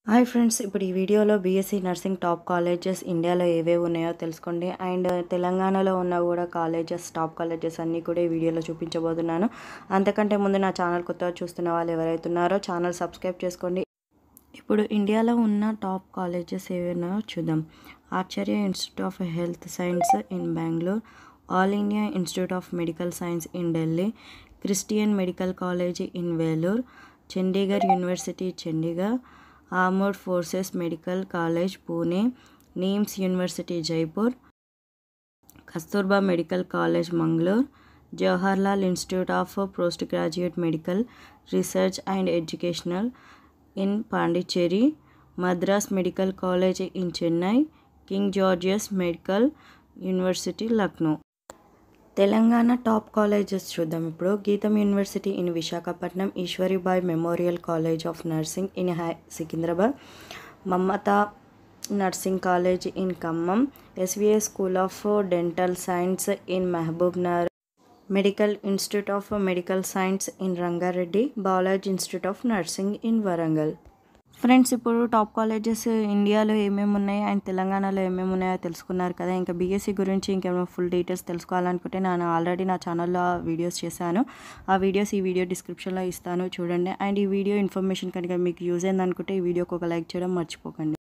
hi friends ఇప్పుడు ఈ వీడియోలో బీఎస్సీ నర్సింగ్ టాప్ కాలేజెస్ ఇండియాలో ఏవేవి ఉన్నాయో తెలుసుకోండి అండ్ తెలంగాణలో ఉన్న కూడా కాలేజెస్ టాప్ కాలేజెస్ అన్నీ కూడా ఈ వీడియోలో చూపించబోతున్నాను అంతకంటే ముందు నా ఛానల్ కొత్తగా చూస్తున్న వాళ్ళు ఎవరైతే ఉన్నారో ఛానల్ సబ్స్క్రైబ్ చేసుకోండి ఇప్పుడు ఇండియాలో ఉన్న టాప్ కాలేజెస్ ఏవైనాయో చూద్దాం Acharya institute of health science in Bengaluru all India institute of medical science in Delhi Christian medical college in Vellore Chandigarh university Chandigarh armoured forces medical college Pune NIMS university Jaipur Kasturba medical college Mangalore Jawaharlal institute of post graduate medical research and educational in Pondicherry Madras medical college in Chennai king George's medical university Lucknow Telangana top colleges చూద్దాం ఇప్పుడు GITAM university in Visakhapatnam Eswaribai memorial college of nursing in హై Secunderabad Mamata nursing college in Khammam SVS school of dental science in Mahbubnagar medical institute of medical science in Ranga Reddy Balaji institute of nursing in Warangal friends ఇప్పుడు top colleges ఇండియాలో ఏమేమి ఉన్నాయి and తెలంగాణలో ఏమేమి ఉన్నాయో తెలుసుకున్నారు కదా ఇంకా బీఎస్సీ గురించి ఇంకేమైనా ఫుల్ డీటెయిల్స్ తెలుసుకోవాలనుకుంటే నేను ఆల్రెడీ నా ఛానల్లో వీడియోస్ చేశాను ఆ వీడియోస్ ఈ వీడియో డిస్క్రిప్షన్లో ఇస్తాను చూడండి అండ్ ఈ వీడియో ఇన్ఫర్మేషన్ కనుక మీకు యూజ్ అయిందనుకుంటే ఈ వీడియోకి ఒక లైక్ చేయడం మర్చిపోకండి